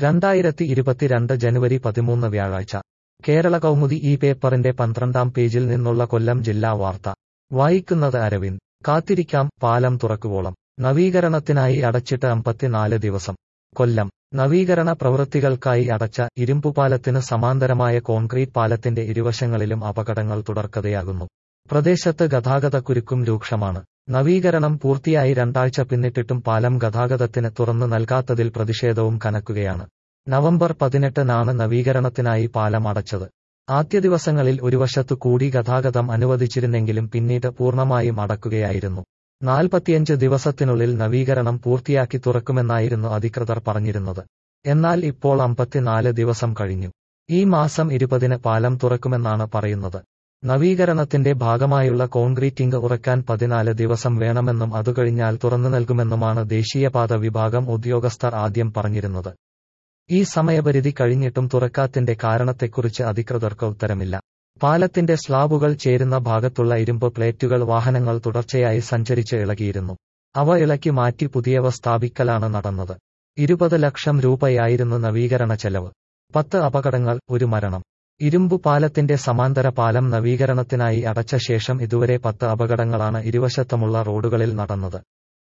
രണ്ടായിരത്തി ഇരുപത്തിരണ്ട് ജനുവരി പതിമൂന്ന് വ്യാഴാഴ്ച കേരള കൗമുദി ഈ പേപ്പറിന്റെ പന്ത്രണ്ടാം പേജിൽ നിന്നുള്ള കൊല്ലം ജില്ലാ വാർത്ത വായിക്കുന്നത് അരവിന്ദ് കാത്തിരിക്കാം പാലം തുറക്കുവോളം നവീകരണത്തിനായി അടച്ചിട്ട് അമ്പത്തിനാല് ദിവസം കൊല്ലം നവീകരണ പ്രവൃത്തികൾക്കായി അടച്ച ഇരുമ്പുപാലത്തിന് സമാന്തരമായ കോൺക്രീറ്റ് പാലത്തിന്റെ ഇരുവശങ്ങളിലും അപകടങ്ങൾ തുടർക്കഥയാകുന്നു പ്രദേശത്ത് ഗതാഗതക്കുരുക്കും രൂക്ഷമാണ് നവീകരണം പൂർത്തിയായി രണ്ടാഴ്ച പിന്നിട്ടിട്ടും പാലം ഗതാഗതത്തിന് തുറന്നു നൽകാത്തതിൽ പ്രതിഷേധവും കനക്കുകയാണ് നവംബർ പതിനെട്ടിനാണ് നവീകരണത്തിനായി പാലം അടച്ചത് ആദ്യ ദിവസങ്ങളിൽ ഒരു വശത്തു കൂടി ഗതാഗതം അനുവദിച്ചിരുന്നെങ്കിലും പിന്നീട് പൂർണ്ണമായും അടക്കുകയായിരുന്നു നാൽപ്പത്തിയഞ്ച് ദിവസത്തിനുള്ളിൽ നവീകരണം പൂർത്തിയാക്കി തുറക്കുമെന്നായിരുന്നു അധികൃതർ പറഞ്ഞിരുന്നത് എന്നാൽ ഇപ്പോൾ അമ്പത്തിനാല് ദിവസം കഴിഞ്ഞു ഈ മാസം ഇരുപതിന് പാലം തുറക്കുമെന്നാണ് പറയുന്നത് നവീകരണത്തിന്റെ ഭാഗമായുള്ള കോൺക്രീറ്റിംഗ് ഉറക്കാൻ പതിനാല് ദിവസം വേണമെന്നും അതുകഴിഞ്ഞാൽ തുറന്നു നൽകുമെന്നുമാണ് ദേശീയപാത വിഭാഗം ഉദ്യോഗസ്ഥർ ആദ്യം പറഞ്ഞിരുന്നത് ഈ സമയപരിധി കഴിഞ്ഞിട്ടും തുറക്കാത്തിന്റെ കാരണത്തെക്കുറിച്ച് അധികൃതർക്ക് ഉത്തരമില്ല പാലത്തിന്റെ സ്ലാബുകൾ ചേരുന്ന ഭാഗത്തുള്ള ഇരുമ്പ് പ്ലേറ്റുകൾ വാഹനങ്ങൾ തുടർച്ചയായി സഞ്ചരിച്ച് ഇളകിയിരുന്നു അവ ഇളക്കി മാറ്റി പുതിയവ സ്ഥാപിക്കലാണ് നടന്നത് ഇരുപത് ലക്ഷം രൂപയായിരുന്നു നവീകരണ ചെലവ് പത്ത് അപകടങ്ങൾ ഒരു മരണം ഇരുമ്പു പാലത്തിന്റെ സമാന്തര പാലം നവീകരണത്തിനായി അടച്ച ശേഷം ഇതുവരെ പത്ത് അപകടങ്ങളാണ് ഇരുവശത്തുമുള്ള റോഡുകളിൽ നടന്നത്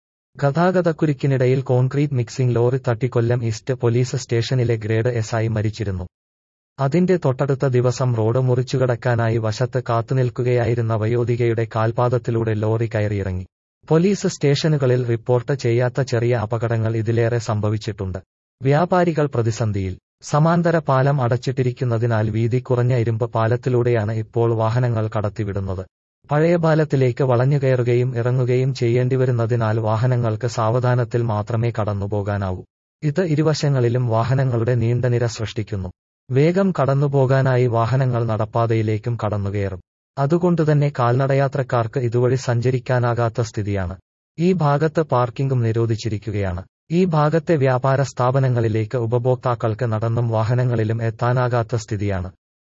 ഗതാഗതക്കുരുക്കിനിടയിൽ കോൺക്രീറ്റ് മിക്സിംഗ് ലോറി തട്ടിക്കൊല്ലം ഈസ്റ്റ് പോലീസ് സ്റ്റേഷനിലെ ഗ്രേഡ് എസ് ആയി മരിച്ചിരുന്നു അതിന്റെ തൊട്ടടുത്ത ദിവസം റോഡ് മുറിച്ചുകടക്കാനായി വശത്ത് കാത്തുനിൽക്കുകയായിരുന്ന വയോധികയുടെ കാൽപാദത്തിലൂടെ ലോറി കയറിയിറങ്ങി പോലീസ് സ്റ്റേഷനുകളിൽ റിപ്പോർട്ട് ചെയ്യാത്ത ചെറിയ അപകടങ്ങൾ ഇതിലേറെ സംഭവിച്ചിട്ടുണ്ട് വ്യാപാരികൾ പ്രതിസന്ധിയിൽ സമാന്തര പാലം അടച്ചിട്ടിരിക്കുന്നതിനാൽ വീതി കുറഞ്ഞ ഇരുമ്പ് പാലത്തിലൂടെയാണ് ഇപ്പോൾ വാഹനങ്ങൾ കടത്തിവിടുന്നത് പഴയ പാലത്തിലേക്ക് വളഞ്ഞുകയറുകയും ഇറങ്ങുകയും ചെയ്യേണ്ടിവരുന്നതിനാൽ വാഹനങ്ങൾക്ക് സാവധാനത്തിൽ മാത്രമേ കടന്നുപോകാനാവൂ ഇത് ഇരുവശങ്ങളിലും വാഹനങ്ങളുടെ നീണ്ട നിര സൃഷ്ടിക്കുന്നു വേഗം കടന്നുപോകാനായി വാഹനങ്ങൾ നടപ്പാതയിലേക്കും കടന്നുകയറും അതുകൊണ്ടുതന്നെ കാൽനടയാത്രക്കാർക്ക് ഇതുവഴി സഞ്ചരിക്കാനാകാത്ത സ്ഥിതിയാണ് ഈ ഭാഗത്ത് പാർക്കിംഗും നിരോധിച്ചിരിക്കുകയാണ് ഈ ഭാഗത്തെ വ്യാപാര സ്ഥാപനങ്ങളിലേക്ക് ഉപഭോക്താക്കൾക്ക് നടന്നും വാഹനങ്ങളിലും എത്താനാകാത്ത സ്ഥിതിയാണ്